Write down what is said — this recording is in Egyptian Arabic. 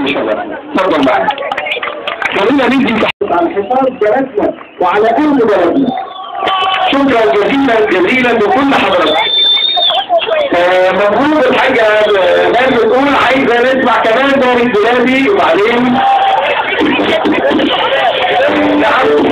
ان شاء الله اتفضل معايا خلينا ندي تحت على حساب بلدنا وعلى اهل بلدنا شكرا جزيلا جزيلا لكل حضراتكم آه، مبروك الحاجة ناس بتقول عايزة نسمع كمان دار البلادي وبعدين نعم